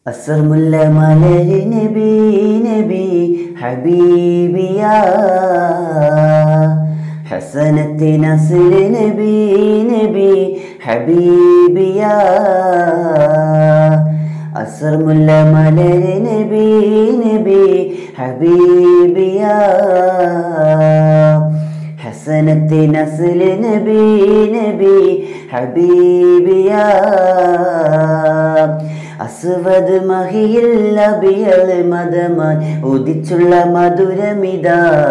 അസർമുല്ല മലര് നബി നബി ഹബീബിയ ഹസനത്തി നസ്ൽ നബി നബി ഹബീബിയ അസർമുല്ല മലര് നബി നബി ഹബീബിയ ഹസനത്തി നസ്ൽ നബി നബി ഹബീബിയ അസ്വദ് മഹിയിൽ അബിയൽ മതമാൻ ഉദിച്ചുള്ള മധുരമിത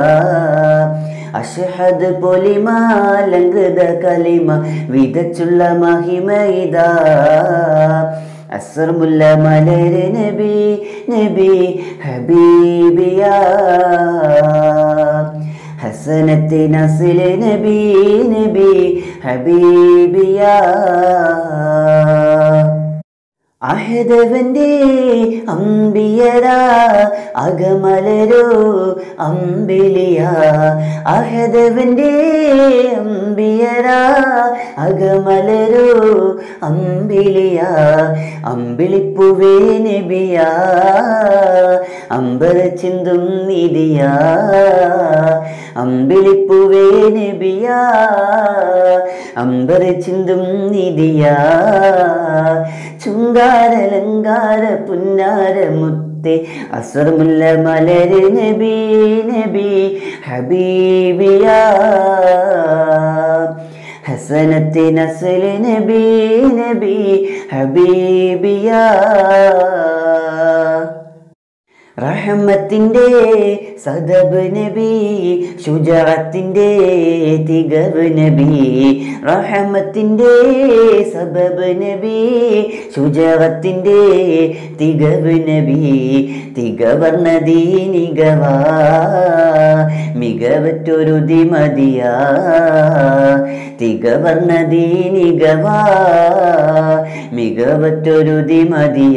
അഷഹദ് പൊലിമാലങ്കൃത കലിമ വിതച്ചുള്ള മഹിമയിത അസർമുല്ല മലര് നബി നബി ഹബീബിയ ഹസനത്തി നസിൽ നബി നബി ഹബീബിയ അഹദവന്റെ അമ്പിയര അകമലരോ അമ്പിലിയ അഹദവന്റെ അമ്പിയര അകമലരോ അമ്പിലിയ അമ്പിളിപ്പുവേ നബിയ അമ്പര ചിന്തും നിധിയ അമ്പിളിപ്പുവേ നബിയ അമ്പര ചിന്തും നിധിയ ചുങ്കാരലങ്കാര പുന്നാര മുത്തെ അസർമുല്ല മലര് നബി നബി ഹബീബിയ ഹസനത്തി നസ്ൽ നബി നബി ഹബീബിയ റഹമത്തിൻ്റെ സദബ് നബി ശുജാത്തിൻ്റെ തികവ് നബി റഹമത്തിൻ്റെ സബബ് നബി ശുജാത്തിൻ്റെ തികവ് നബി തികവർണ്ണ ദീനികവ മികവറ്റൊരു ദിമതിയ തികവർണ്ണ ദീനികവ മികവറ്റൊരു ദിമതിയ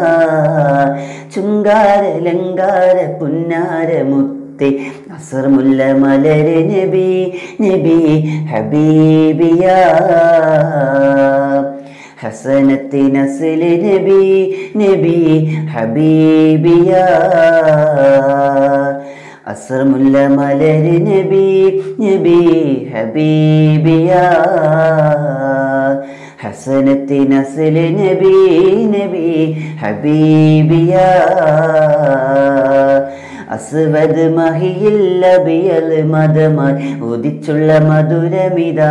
ചുങ്കാരലങ്കാര പുന്നാര മുത്തെ അസർമുല്ല മലര് നബി നബി ഹബീബിയ ഹസനത്തി നസ്ൽ നബി നബി ഹബീബിയ അസർമുല്ല മലര് നബി നബി ഹബീബിയ ഹസനത്തി നസ്ൽ നബി നബി ഹബീബിയ അസ്വദ് മഹിയിൽ അബിയൽ മതമാൻ ഉദിച്ചുള്ള മധുരമിത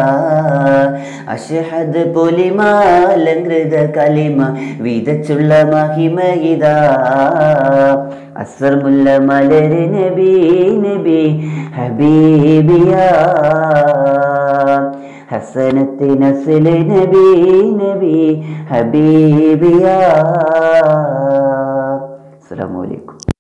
അഷഹദ് പൊലിമാലങ്കൃത കലിമ വിതച്ചുള്ള മഹിമയിത അസർമുല്ല മലര് നബി നബി ഹബീബിയ ഹസനത്തി നസ്ൽ നബി നബി ഹബീബിയ അസ്സലാമു അലൈക്കും